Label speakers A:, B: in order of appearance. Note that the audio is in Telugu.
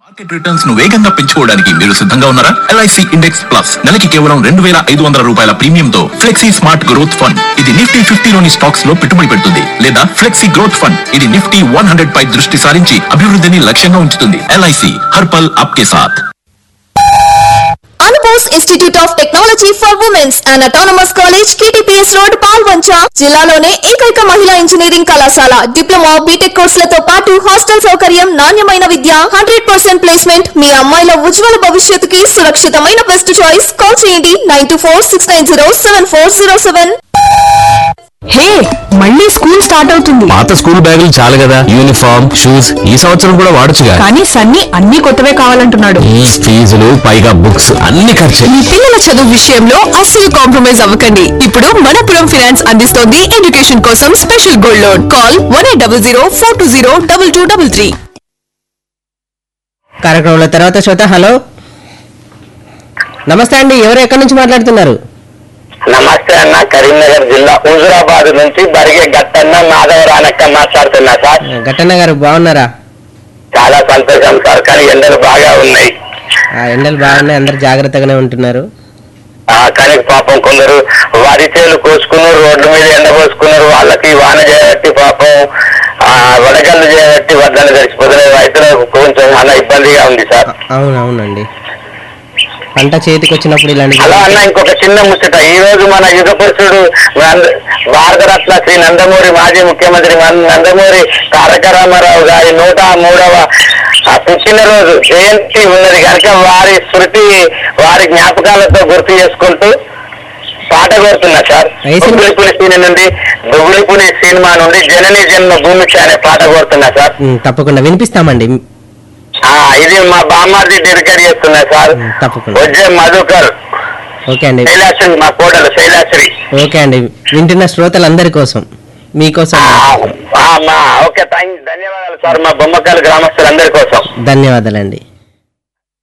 A: మార్కెట్ రిటర్న్స్ ను వేగంగా పెంచుకోవడానికి మీరు సిద్ధంగా ఉన్నారా ఎల్ఐసి ఇండెక్స్ ప్లస్ నెలకి కేవలం రెండు వేల ఐదు వందల రూపాయల ప్రీమియంతో ఫ్లెక్సీ స్మార్ట్ గ్రోత్ ఫండ్ ఇది నిఫ్టీ ఫిఫ్టీలోని స్టాక్స్ లో పెట్టుబడి పెడుతుంది లేదా ఫ్లెక్సీ గ్రోత్ ఫండ్ ఇది నిఫ్టీ వన్ హండ్రెడ్ పై దృష్టి సారించి అభివృద్ధిని లక్ష్యంగా ఉంచుతుంది ఎల్ఐసి హర్పల్ ఆప్కే సాథ్
B: Anubose institute of technology for womens and autonomous college KTPS road Palvancha జిల్లాలోనే ఏకైక మహిళా ఇంజనీరింగ్ కళాశాల డిప్లొమా బీటెక్ కోర్సులతో పాటు హాస్టల్ సౌకర్యం నాణ్యమైన విద్య హండ్రెడ్ పర్సెంట్ ప్లేస్మెంట్ మీ అమ్మాయిల ఉజ్వల భవిష్యత్తుకి సురక్షితమైన బెస్ట్ చాయిస్ కాల్ చేయండి nine two four six nine zero seven four zero seven
C: hey మళ్ళీ స్కూల్ స్టార్ట్ అవుతుంది
D: పాత స్కూల్ బ్యాగులు చాలు కదా యూనిఫామ్ షూస్ ఈ సంవత్సరం కూడా వాడొచ్చుగా
C: కానీ సన్నీ అన్ని కొత్తవే కావాలంటున్నాడు
D: ఈ ఫీజులు పైగా బుక్స్ అన్ని ఖర్చే
C: మీ పిల్లల చదువు విషయంలో అస్సలు కాంప్రమైజ్ అవ్వకండి ఇప్పుడు మనపురం ఫినాన్స్ అందిస్తోంది ఎడ్యుకేషన్ కోసం special gold loan call one eight double zero four two zero double two double three
E: కార్యక్రమంలో తర్వాత శ్రోత హలో నమస్తే అండి ఎవరు ఎక్కడి నుంచి మాట్లాడుతున్నారు
F: నమస్తే అన్న కరీంనగర్ జిల్లా హుజురాబాద్ నుంచి బరిగే గట్టన్న మాధవరానక్క మాట్లాడుతున్నా సార్
E: గట్టన్న గారు బాగున్నారా
F: చాలా సంతోషం సార్ కానీ ఎండలు బాగా ఉన్నాయి
E: ఆ ఎండలు బాగున్నాయి అందరు జాగ్రత్తగానే ఉంటున్నారు
F: ఆ, కానీ పాపం కొందరు వరి చేలు కోసుకున్నారు రోడ్ల మీద ఎండ పోసుకున్నారు వాళ్ళకి వాన చేయబట్టి పాపం ఆ, వడగళ్ళు చేయబట్టి వడ్లను తెచ్చిపోతున్నాయి రైతులకు కొంచెం చాలా ఇబ్బందిగా ఉంది సార్
E: అవును అవునండి పంట చేతికి వచ్చినప్పుడు ఇలాంటి
F: హలో అన్న ఇంకొక చిన్న ముచ్చట ఈ రోజు మన యుగ పురుషుడు నంద- భారతరత్న శ్రీ నందమూరి మాజీ ముఖ్యమంత్రి మన నందమూరి తారక రామారావు గారి నూట మూడవ ఆ, పుట్టినరోజు జయంతి ఉన్నది కనుక వారి స్మృతి వారి జ్ఞాపకాలతో గుర్తు చేసుకుంటూ పాట కోరుతున్నా సార్
E: ఏ సినిమా?
F: బొగ్గులిపుని సీన్ నుండి బొగ్గులిపుని సినిమా నుండి జనని జన్మ భూమికి అనే పాట కోరుతున్నా సార్
E: ఉమ్, తప్పకుండా వినిపిస్తామండి
F: ఆ, ఇది మా బామ్మార్ది డెడికేట్ చేస్తున్నా సార్
E: ఉమ్, తప్పకుండా.
F: వచ్చే మధుకర్
E: ఓకే అండి
F: శైలాశ్రీ మా కోడలు శైలాశ్రీ
E: ఓకే అండి వింటున్న శ్రోతలందరి కోసం మీకోసం
F: ఆ, ఆ, మా ఓకే థ్యాంక్ ధన్యవాదాలు సార్ మా బొమ్మకాల గ్రామస్తులందరి కోసం
E: ధన్యవాదాలండి